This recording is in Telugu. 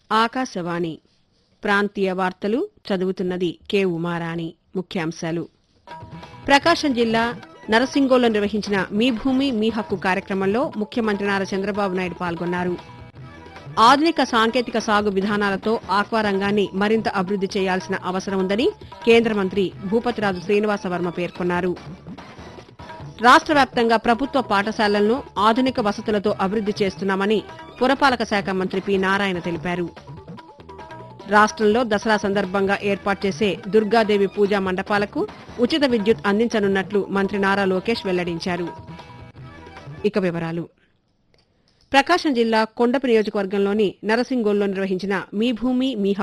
ఆకాశవాణి ప్రాంతీయ వార్తలు చదువుతున్నది కె ఉమారాణి ముఖ్యాంశాలు ప్రకాశం జిల్లా నరసింగోలో నిర్వహించిన మీ భూమి మీ హక్కు కార్యక్రమంలో ముఖ్యమంత్రి నారా చంద్రబాబు నాయుడు పాల్గొన్నారు ఆధునిక సాంకేతిక సాగు విధానాలతో ఆక్వా రంగాన్ని మరింత అభివృద్ది చేయాల్సిన అవసరం ఉందని కేంద్ర మంత్రి భూపతిరాజు శ్రీనివాసవర్మ పేర్కొన్నారు రాష్ట్ర వ్యాప్తంగా ప్రభుత్వ పాఠశాలలను ఆధునిక వసతులతో అభివృద్ది చేస్తున్నామని పురపాలక శాఖ మంత్రి పి నారాయణ తెలిపారు రాష్ట్రంలో దసరా సందర్భంగా ఏర్పాటు చేసే దుర్గాదేవి పూజా మండపాలకు ఉచిత విద్యుత్ అందించనున్నట్లు మంత్రి నారా లోకేష్ వెల్లడించారు ఇక వివరాలు ప్రకాశం జిల్లా కొండపి నియోజకవర్గంలోని నరసింగోల్లో నిర్వహించిన మీ భూమి మీ హక్కు